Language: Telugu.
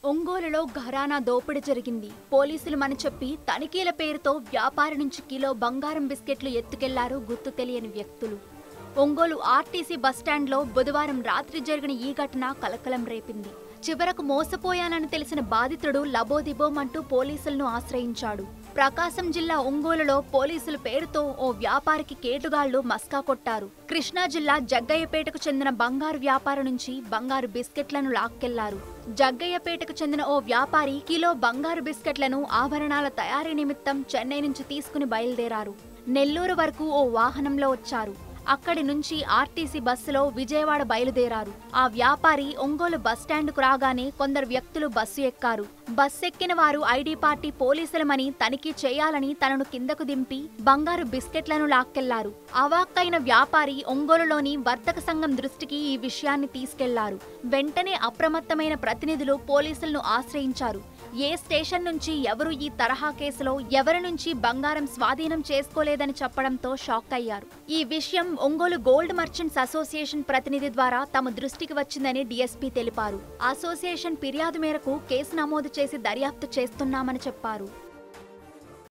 ఒంగోలులో ఘరానా దోపిడీ జరిగింది పోలీసులు మన చెప్పి తనిఖీల పేరుతో వ్యాపారి నుంచి కిలో బంగారం బిస్కెట్లు ఎత్తుకెళ్లారు గుర్తు తెలియని వ్యక్తులు ఒంగోలు ఆర్టీసీ బస్టాండ్లో బుధవారం రాత్రి జరిగిన ఈ ఘటన కలకలం రేపింది చివరకు మోసపోయానని తెలిసిన బాధితుడు లబోదిబోమంటూ పోలీసులను ఆశ్రయించాడు ప్రకాశం జిల్లా ఒంగోలులో పోలీసుల పేరుతో ఓ వ్యాపారికి కేటుగాళ్లు మస్కా కొట్టారు కృష్ణా జిల్లా జగ్గయ్యపేటకు చెందిన బంగారు వ్యాపారి నుంచి బంగారు బిస్కెట్లను లాక్కెళ్లారు జగ్గయ్యపేటకు చెందిన ఓ వ్యాపారి కిలో బంగారు బిస్కెట్లను ఆభరణాల తయారీ నిమిత్తం చెన్నై నుంచి తీసుకుని బయలుదేరారు నెల్లూరు వరకు ఓ వాహనంలో వచ్చారు అక్కడి నుంచి ఆర్టీసీ బస్సులో విజయవాడ బయలుదేరారు ఆ వ్యాపారి ఒంగోలు బస్టాండ్కు రాగానే కొందరు వ్యక్తులు బస్సు ఎక్కారు బస్సు ఎక్కిన వారు ఐడి పార్టీ పోలీసులమని తనిఖీ చేయాలని తనను కిందకు దింపి బంగారు బిస్కెట్లను లాక్కెళ్లారు అవాక్కైన వ్యాపారి ఒంగోలులోని వర్తక సంఘం దృష్టికి ఈ విషయాన్ని తీసుకెళ్లారు వెంటనే అప్రమత్తమైన ప్రతినిధులు పోలీసులను ఆశ్రయించారు ఏ స్టేషన్ నుంచి ఎవరు ఈ తరహా కేసులో ఎవరి నుంచి బంగారం స్వాధీనం చేసుకోలేదని చెప్పడంతో షాక్ అయ్యారు ఈ విషయం ఒంగోలు గోల్డ్ మర్చెంట్స్ అసోసియేషన్ ప్రతినిధి ద్వారా తమ దృష్టికి వచ్చిందని డీఎస్పీ తెలిపారు అసోసియేషన్ ఫిర్యాదు మేరకు కేసు నమోదు చేసి దర్యాప్తు చేస్తున్నామని చెప్పారు